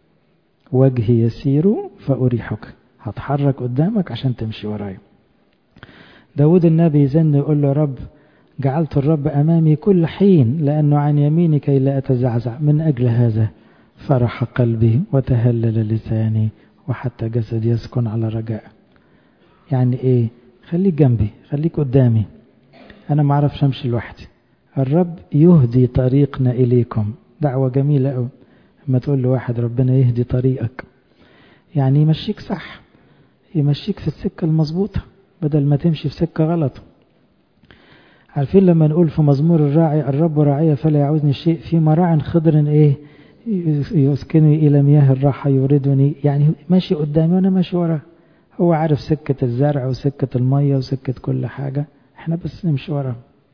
وجهي يسير فأريحك هتحرك قدامك عشان تمشي ورايا داود النبي يزن يقول له رب جعلت الرب أمامي كل حين لأنه عن يميني كي لا أتزعزع من أجل هذا فرح قلبي وتهلل لساني وحتى جسدي يسكن على رجاء يعني إيه خليك جنبي خليك قدامي أنا ما أعرفش أمشي لوحدي الرب يهدي طريقنا إليكم دعوة جميلة أوي لما تقول لواحد ربنا يهدي طريقك يعني يمشيك صح يمشيك في السكة المظبوطة بدل ما تمشي في سكة غلط عارفين لما نقول في مزمور الراعي الرب راعي فلا يعوزني شيء في مراع خضر ايه يسكنني الى مياه الراحة يوردني يعني ماشي قدامي وانا ماشي وراه هو عارف سكة الزرع وسكة المية وسكة كل حاجة احنا بس نمشي وراه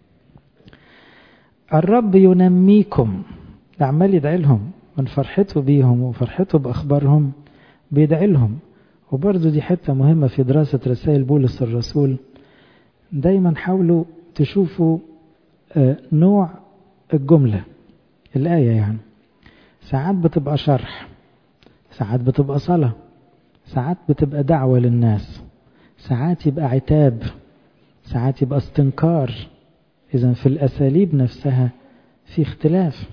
الرب ينميكم عمال يدعي لهم من فرحته بيهم وفرحته بأخبارهم بيدعي لهم وبرضه دي حتة مهمة في دراسة رسائل بولس الرسول دايما حاولوا تشوفوا نوع الجملة الآية يعني ساعات بتبقى شرح ساعات بتبقى صلاة ساعات بتبقى دعوة للناس ساعات يبقى عتاب ساعات يبقى استنكار إذا في الأساليب نفسها في اختلاف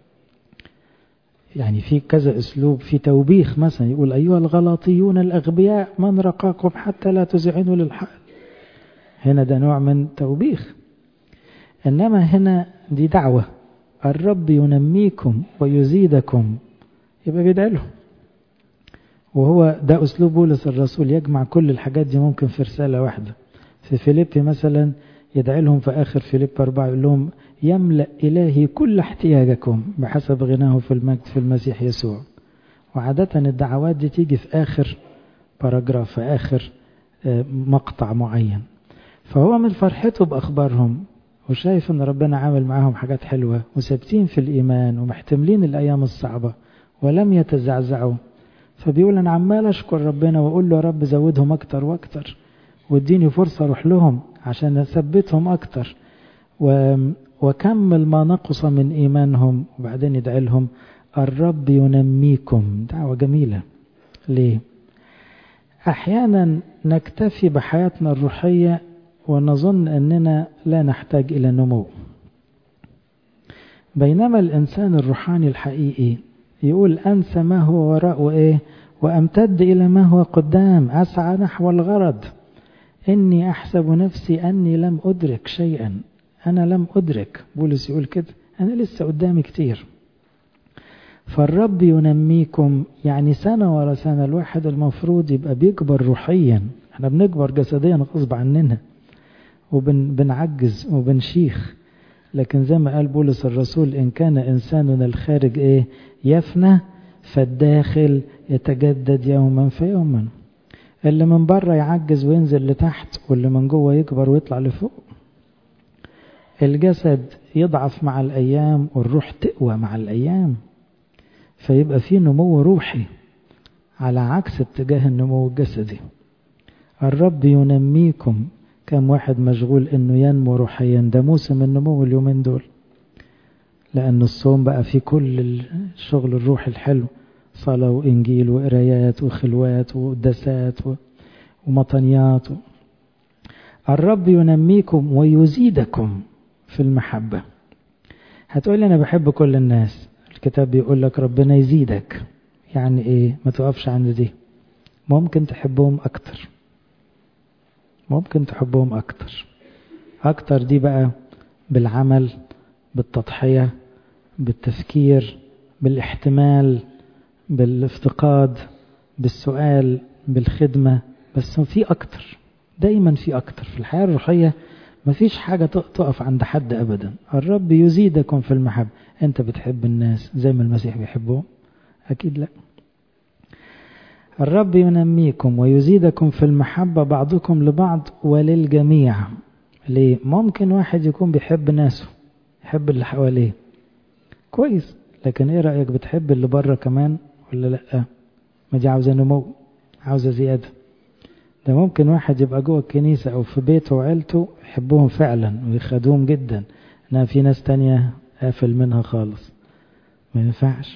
يعني في كذا أسلوب في توبيخ مثلا يقول أيها الغلاطيون الأغبياء من رقاكم حتى لا تزعنوا للحق هنا ده نوع من توبيخ إنما هنا دي دعوة الرب ينميكم ويزيدكم يبقى بيدعي لهم وهو ده أسلوب بولس الرسول يجمع كل الحاجات دي ممكن في رسالة واحدة في فيليبي مثلا يدعي لهم في آخر فيليب أربعة يقول لهم يملأ إلهي كل احتياجكم بحسب غناه في المجد في المسيح يسوع وعادة الدعوات دي تيجي في آخر باراجراف في آخر مقطع معين فهو من فرحته بأخبارهم وشايف ان ربنا عامل معاهم حاجات حلوة وثابتين في الإيمان ومحتملين الأيام الصعبة ولم يتزعزعوا فبيقول أنا عمال أشكر ربنا وأقول له يا رب زودهم أكتر وأكتر واديني فرصة أروح لهم عشان أثبتهم أكتر و... وكمل ما نقص من إيمانهم وبعدين يدعي لهم الرب ينميكم دعوة جميلة ليه أحيانا نكتفي بحياتنا الروحية ونظن أننا لا نحتاج إلى نمو بينما الإنسان الروحاني الحقيقي يقول أنسى ما هو وراء وإيه وأمتد إلى ما هو قدام أسعى نحو الغرض إني أحسب نفسي أني لم أدرك شيئا أنا لم أدرك بولس يقول كده أنا لسه قدامي كتير فالرب ينميكم يعني سنة ورا سنة الواحد المفروض يبقى بيكبر روحيا احنا بنكبر جسديا غصب عننا وبنعجز وبنشيخ لكن زي ما قال بولس الرسول إن كان إنساننا الخارج إيه يفنى فالداخل يتجدد يوما فيوما اللي من بره يعجز وينزل لتحت واللي من جوه يكبر ويطلع لفوق الجسد يضعف مع الأيام والروح تقوى مع الأيام فيبقى في نمو روحي على عكس اتجاه النمو الجسدي الرب ينميكم كم واحد مشغول انه ينمو روحيا ده موسم النمو اليومين دول لان الصوم بقى فيه كل الشغل الروحي الحلو صلاة وإنجيل وقرايات وخلوات وقداسات ومطنيات الرب ينميكم ويزيدكم في المحبة هتقول أنا بحب كل الناس الكتاب بيقول لك ربنا يزيدك يعني إيه ما توقفش عند دي ممكن تحبهم أكتر ممكن تحبهم أكتر أكتر دي بقى بالعمل بالتضحية بالتفكير بالاحتمال بالافتقاد بالسؤال بالخدمة بس في أكتر دايما في أكتر في الحياة الروحية مفيش حاجة تقف عند حد أبدا الرب يزيدكم في المحبة أنت بتحب الناس زي ما المسيح بيحبهم أكيد لا الرب ينميكم ويزيدكم في المحبة بعضكم لبعض وللجميع ليه ممكن واحد يكون بيحب ناسه يحب اللي حواليه كويس لكن ايه رأيك بتحب اللي بره كمان ولا لا ما دي عاوزة نمو عاوزة زيادة ده ممكن واحد يبقى جوه الكنيسة أو في بيته وعيلته يحبهم فعلا ويخدوهم جدا إنها في ناس تانية قافل منها خالص ما ينفعش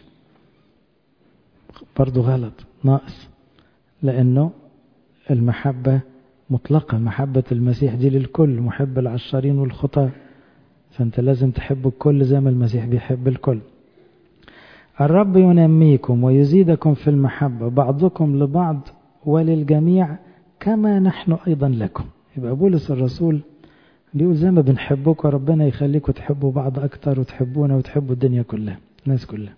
برضو غلط ناقص لأنه المحبة مطلقة محبة المسيح دي للكل محب العشارين والخطاة فأنت لازم تحب الكل زي ما المسيح بيحب الكل الرب ينميكم ويزيدكم في المحبة بعضكم لبعض وللجميع كما نحن أيضا لكم يبقى بولس الرسول بيقول زي ما بنحبكم ربنا يخليكم تحبوا بعض أكتر وتحبونا وتحبوا الدنيا كلها الناس كلها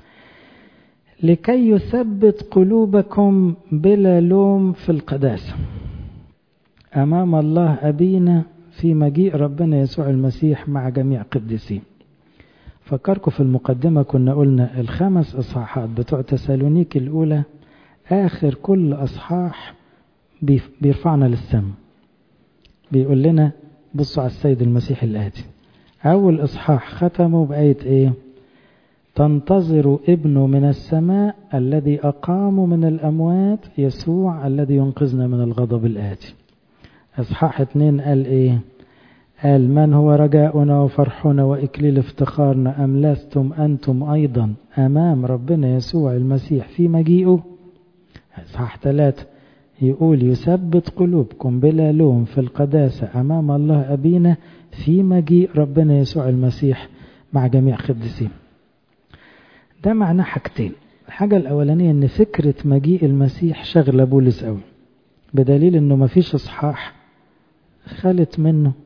لكي يثبت قلوبكم بلا لوم في القداسة أمام الله أبينا في مجيء ربنا يسوع المسيح مع جميع قديسين فكركم في المقدمة كنا قلنا الخمس إصحاحات بتوع تسالونيك الأولى آخر كل أصحاح بيرفعنا للسماء بيقول لنا بصوا على السيد المسيح الآتي أول إصحاح ختمه بآية إيه تنتظر ابنه من السماء الذي أقام من الأموات يسوع الذي ينقذنا من الغضب الآتي إصحاح اتنين قال إيه قال من هو رجاؤنا وفرحنا وإكليل افتخارنا أم لستم أنتم أيضا أمام ربنا يسوع المسيح في مجيئه إصحاح ثلاثة يقول يثبت قلوبكم بلا لوم في القداسة أمام الله أبينا في مجيء ربنا يسوع المسيح مع جميع قديسين ده معناه حاجتين الحاجة الأولانية أن فكرة مجيء المسيح شغلة بولس قوي بدليل أنه مفيش إصحاح خلت منه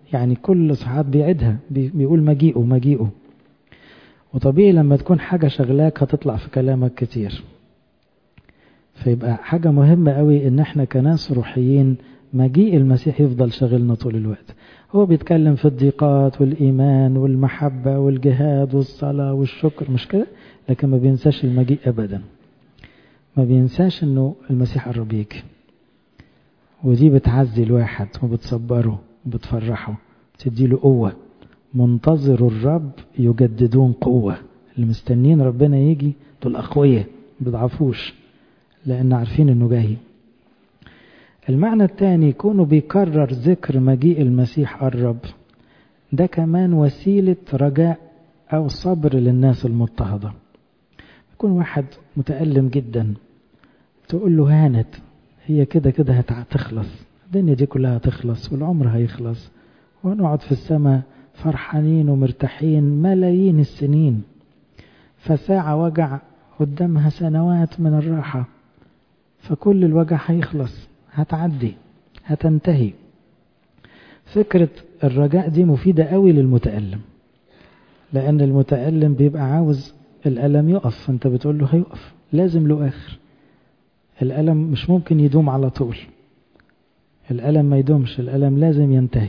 يعني كل ساعات بيعيدها بيقول مجيئه مجيئه وطبيعي لما تكون حاجة شغلاك هتطلع في كلامك كتير فيبقى حاجة مهمة قوي ان احنا كناس روحيين مجيء المسيح يفضل شغلنا طول الوقت هو بيتكلم في الضيقات والإيمان والمحبة والجهاد والصلاة والشكر مش كده لكن ما بينساش المجيء أبدا ما بينساش انه المسيح قرب يجي ودي بتعزي الواحد وبتصبره وبتفرحه تديله قوة منتظر الرب يجددون قوة اللي مستنين ربنا يجي دول أقوياء بيضعفوش لأن عارفين انه جاي المعنى الثاني كونه بيكرر ذكر مجيء المسيح قرب ده كمان وسيلة رجاء أو صبر للناس المضطهدة يكون واحد متألم جدا تقول له هانت هي كده كده هتخلص الدنيا دي كلها هتخلص والعمر هيخلص ونقعد في السماء فرحانين ومرتاحين ملايين السنين فساعة وجع قدامها سنوات من الراحة فكل الوجع هيخلص هتعدي هتنتهي فكرة الرجاء دي مفيدة قوي للمتألم لأن المتألم بيبقى عاوز الألم يقف أنت بتقول له هيقف لازم له آخر الألم مش ممكن يدوم على طول الألم ما يدومش الألم لازم ينتهي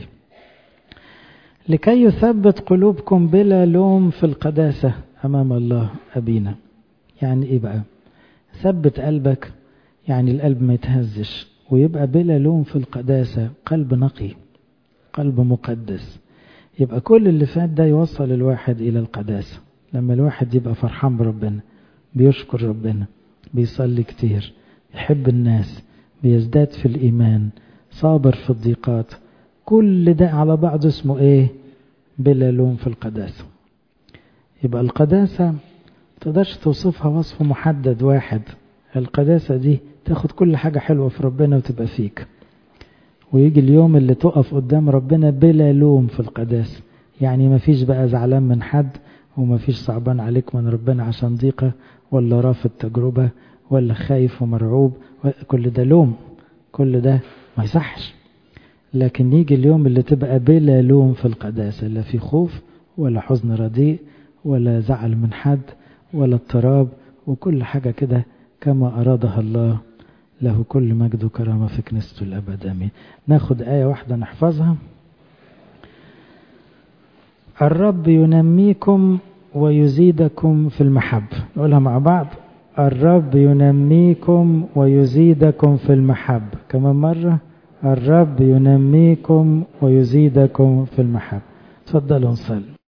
لكي يثبت قلوبكم بلا لوم في القداسة أمام الله أبينا يعني إيه بقى ثبت قلبك يعني القلب ما يتهزش ويبقى بلا لوم في القداسة قلب نقي قلب مقدس يبقى كل اللي فات ده يوصل الواحد إلى القداسة لما الواحد يبقى فرحان بربنا بيشكر ربنا بيصلي كتير يحب الناس بيزداد في الإيمان صابر في الضيقات كل ده على بعضه اسمه ايه بلا لوم في القداسة يبقى القداسة تقدرش توصفها وصف محدد واحد القداسة دي تاخد كل حاجة حلوة في ربنا وتبقى فيك ويجي اليوم اللي تقف قدام ربنا بلا لوم في القداسة يعني ما فيش بقى زعلان من حد وما فيش صعبان عليك من ربنا عشان ضيقة ولا رافض تجربة ولا خايف ومرعوب كل ده لوم كل ده ما يصحش لكن يجي اليوم اللي تبقى بلا لوم في القداسة لا في خوف ولا حزن رديء ولا زعل من حد ولا اضطراب وكل حاجة كده كما أرادها الله له كل مجد وكرامة في كنيسته الأبد آمين ناخد آية واحدة نحفظها الرب ينميكم ويزيدكم في المحبة نقولها مع بعض الرب ينميكم ويزيدكم في المحبة كمان مرة الرب ينميكم ويزيدكم في المحبة تفضلوا نصلي